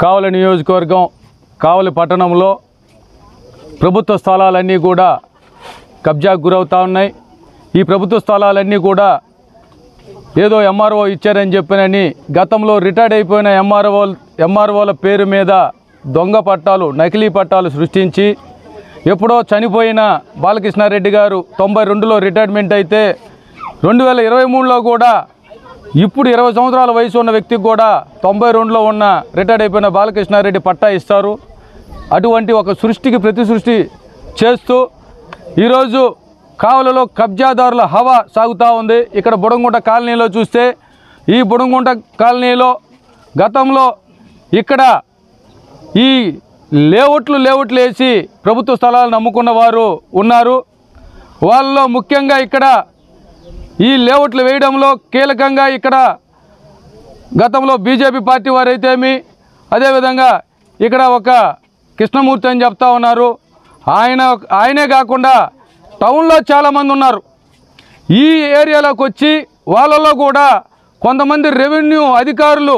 కావలి నియోజకవర్గం కావలి పట్టణంలో ప్రభుత్వ స్థలాలన్నీ కూడా కబ్జాకు గురవుతా ఉన్నాయి ఈ ప్రభుత్వ స్థలాలన్నీ కూడా ఏదో ఎంఆర్ఓ ఇచ్చారని చెప్పినని గతంలో రిటైర్డ్ అయిపోయిన ఎంఆర్ఓ ఎంఆర్ఓల పేరు మీద దొంగ పట్టాలు నకిలీ పట్టాలు సృష్టించి ఎప్పుడో చనిపోయిన బాలకృష్ణారెడ్డి గారు తొంభై రెండులో రిటైర్మెంట్ అయితే రెండు వేల ఇరవై మూడులో కూడా ఇప్పుడు ఇరవై సంవత్సరాల వయసు ఉన్న వ్యక్తికి కూడా తొంభై రెండులో ఉన్న రిటైర్డ్ అయిపోయిన బాలకృష్ణారెడ్డి పట్టా ఇస్తారు అటువంటి ఒక సృష్టికి ప్రతి సృష్టి చేస్తూ ఈరోజు కావలలో కబ్జాదారుల హవా సాగుతూ ఉంది ఇక్కడ బుడంగుంట కాలనీలో చూస్తే ఈ బుడంగుంట కాలనీలో గతంలో ఇక్కడ ఈ లేఅవుట్లు లేఅవుట్లు వేసి ప్రభుత్వ స్థలాలను నమ్ముకున్న వారు ఉన్నారు వాళ్ళలో ముఖ్యంగా ఇక్కడ ఈ లేఅవుట్లు వేయడంలో కీలకంగా ఇక్కడ గతంలో బీజేపీ పార్టీ వారైతేమి అదేవిధంగా ఇక్కడ ఒక కృష్ణమూర్తి అని చెప్తా ఉన్నారు ఆయన ఆయనే కాకుండా టౌన్లో చాలామంది ఉన్నారు ఈ ఏరియాలోకి వచ్చి వాళ్ళలో కూడా కొంతమంది రెవెన్యూ అధికారులు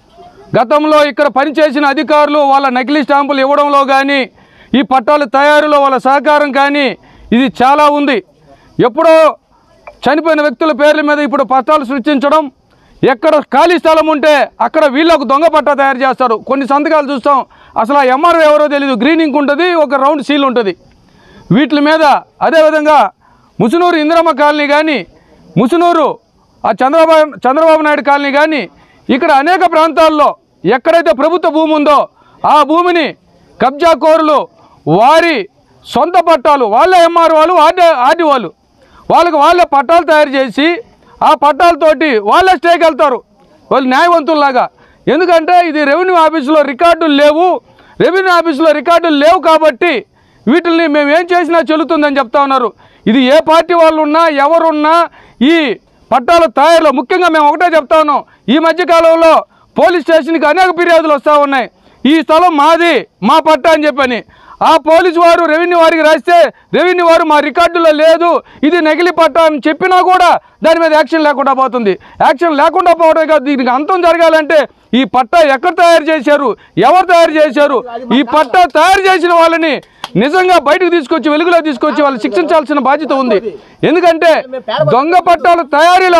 గతంలో ఇక్కడ పనిచేసిన అధికారులు వాళ్ళ నకిలీ స్టాంపులు ఇవ్వడంలో కానీ ఈ పట్టాల తయారీలో వాళ్ళ సహకారం కానీ ఇది చాలా ఉంది ఎప్పుడో చనిపోయిన వ్యక్తుల పేర్ల మీద ఇప్పుడు పట్టాలు సృష్టించడం ఎక్కడ ఖాళీ స్థలం ఉంటే అక్కడ వీళ్ళకు దొంగ పట్టా తయారు చేస్తారు కొన్ని సంతకాలు చూస్తాం అసలు ఆ ఎంఆర్ఓ ఎవరో తెలియదు గ్రీనింగ్ ఉంటుంది ఒక రౌండ్ సీల్ ఉంటుంది వీటి మీద అదేవిధంగా ముసునూరు ఇందిరమ్మ కాలనీ కానీ ముసునూరు ఆ చంద్రబాబు చంద్రబాబు నాయుడు కాలనీ కానీ ఇక్కడ అనేక ప్రాంతాల్లో ఎక్కడైతే ప్రభుత్వ భూమి ఉందో ఆ భూమిని కబ్జా కోరులు వారి సొంత పట్టాలు వాళ్ళే ఎంఆర్ఓలు ఆర్డీ ఆర్డీఓలు వాళ్ళకి వాళ్ళే పట్టాలు తయారు చేసి ఆ పట్టాలతోటి వాళ్ళే స్టేకి వెళ్తారు వాళ్ళు న్యాయవంతుల్లాగా ఎందుకంటే ఇది రెవెన్యూ ఆఫీసులో రికార్డులు లేవు రెవెన్యూ ఆఫీసులో రికార్డులు లేవు కాబట్టి వీటిని మేము ఏం చేసినా చెల్లుతుందని చెప్తా ఉన్నారు ఇది ఏ పార్టీ వాళ్ళు ఉన్నా ఎవరున్నా ఈ పట్టాల తయారులో ముఖ్యంగా మేము ఒకటే చెప్తా ఉన్నాం ఈ మధ్యకాలంలో పోలీస్ స్టేషన్కి అనేక ఫిర్యాదులు వస్తూ ఉన్నాయి ఈ స్థలం మాది మా పట్టా అని చెప్పని ఆ పోలీసు వారు రెవెన్యూ వారికి రాస్తే రెవెన్యూ వారు మా రికార్డులో లేదు ఇది నకిలీ పట్టా అని చెప్పినా కూడా దాని మీద యాక్షన్ లేకుండా పోతుంది యాక్షన్ లేకుండా పోవడం కాదు దీనికి అంతం జరగాలంటే ఈ పట్టా ఎక్కడ తయారు చేశారు ఎవరు తయారు చేశారు ఈ పట్టా తయారు చేసిన వాళ్ళని నిజంగా బయటకు తీసుకొచ్చి వెలుగులో తీసుకొచ్చి వాళ్ళు శిక్షించాల్సిన బాధ్యత ఉంది ఎందుకంటే దొంగ పట్టాల తయారీలో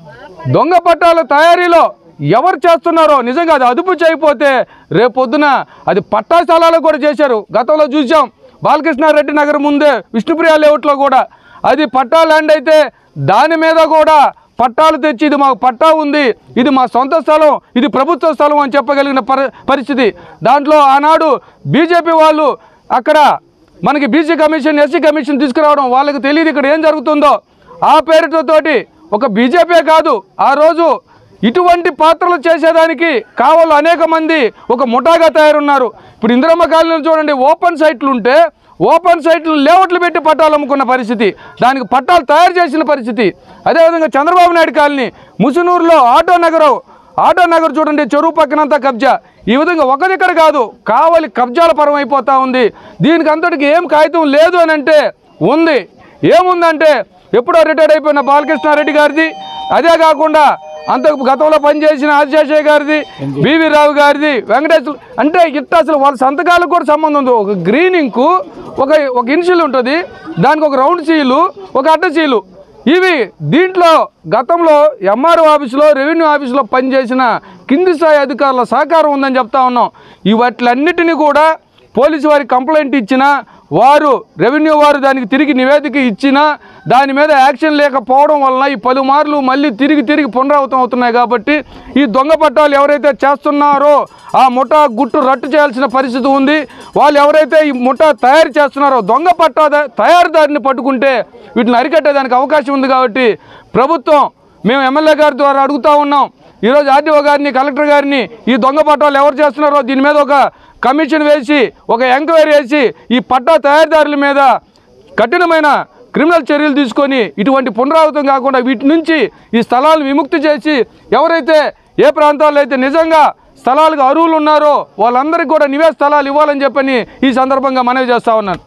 దొంగ పట్టాల తయారీలో ఎవరు చేస్తున్నారో నిజంగా అది అదుపు చేయకపోతే రేపొద్దున అది పట్టా స్థలాలకు కూడా చేశారు గతంలో చూసాం బాలకృష్ణారెడ్డి నగర్ ముందే విష్ణుప్రియ లేఅవుట్లో కూడా అది పట్టా ల్యాండ్ అయితే దాని మీద కూడా పట్టాలు తెచ్చి ఇది మాకు పట్టా ఉంది ఇది మా సొంత స్థలం ఇది ప్రభుత్వ స్థలం అని చెప్పగలిగిన పరి పరిస్థితి దాంట్లో ఆనాడు బీజేపీ వాళ్ళు అక్కడ మనకి బీసీ కమిషన్ ఎస్సీ కమిషన్ తీసుకురావడం వాళ్ళకి తెలియదు ఇక్కడ ఏం జరుగుతుందో ఆ పేరుతోటి ఒక బీజేపీ కాదు ఆ రోజు ఇటువంటి పాత్రలు చేసేదానికి కావాలి అనేక మంది ఒక ముఠాగా తయారున్నారు ఇప్పుడు ఇందిరమ్మ కాలనీలు చూడండి ఓపెన్ సైట్లు ఉంటే ఓపెన్ సైట్లు లేఅవుట్లు పెట్టి పట్టాలు అమ్ముకున్న పరిస్థితి దానికి పట్టాలు తయారు చేసిన పరిస్థితి అదేవిధంగా చంద్రబాబు నాయుడు కాలనీ ముసునూరులో ఆటో నగరం ఆటో నగర్ చూడండి చెరువు పక్కనంతా కబ్జా ఈ విధంగా ఒక దగ్గర కాదు కావలి కబ్జాల పరం అయిపోతా ఉంది దీనికి అంతటికి ఏం కాగితం లేదు అని అంటే ఉంది ఏముందంటే ఎప్పుడో రిటైర్డ్ అయిపోయిన బాలకృష్ణారెడ్డి గారిది అదే కాకుండా అంత గతంలో పనిచేసిన ఆదిశేషయ్య గారిది బివి రావు గారిది వెంకటేశ్వర అంటే ఇట్ట అసలు వాళ్ళ సంతకాలకు కూడా సంబంధం ఉంది ఒక గ్రీనింగ్కు ఒక ఒక ఇన్షియల్ ఉంటుంది దానికి ఒక రౌండ్ సీలు ఒక అడ్డ సీలు ఇవి దీంట్లో గతంలో ఎంఆర్ఓ ఆఫీసులో రెవెన్యూ ఆఫీసులో పనిచేసిన కింది స్థాయి అధికారుల సహకారం ఉందని చెప్తా ఉన్నాం ఈ వాటిలన్నిటినీ కూడా పోలీసు వారికి కంప్లైంట్ ఇచ్చినా వారు రెవెన్యూ వారు దానికి తిరిగి నివేదిక ఇచ్చినా దాని మీద యాక్షన్ లేకపోవడం వలన ఈ పలుమార్లు మళ్ళీ తిరిగి తిరిగి పునరావృతం అవుతున్నాయి కాబట్టి ఈ దొంగ పట్టాలు ఎవరైతే చేస్తున్నారో ఆ ముఠా గుట్టు రట్టు చేయాల్సిన పరిస్థితి ఉంది వాళ్ళు ఎవరైతే ఈ ముఠా తయారు చేస్తున్నారో దొంగ పట్టా తయారుదారిని పట్టుకుంటే వీటిని అరికట్టేదానికి అవకాశం ఉంది కాబట్టి ప్రభుత్వం మేము ఎమ్మెల్యే గారి ద్వారా అడుగుతా ఉన్నాం ఈరోజు ఆర్డీఓ గారిని కలెక్టర్ గారిని ఈ దొంగ పట్టాలు ఎవరు చేస్తున్నారో దీని మీద ఒక కమిషన్ వేసి ఒక ఎంక్వైరీ వేసి ఈ పట్టా తయారీదారుల మీద కఠినమైన క్రిమినల్ చర్యలు తీసుకొని ఇటువంటి పునరావృతం కాకుండా వీటి నుంచి ఈ స్థలాలను విముక్తి చేసి ఎవరైతే ఏ ప్రాంతాల్లో అయితే నిజంగా స్థలాలకు అర్హులు ఉన్నారో వాళ్ళందరికీ కూడా నివేశ స్థలాలు ఇవ్వాలని చెప్పని ఈ సందర్భంగా మనవి చేస్తా ఉన్నాను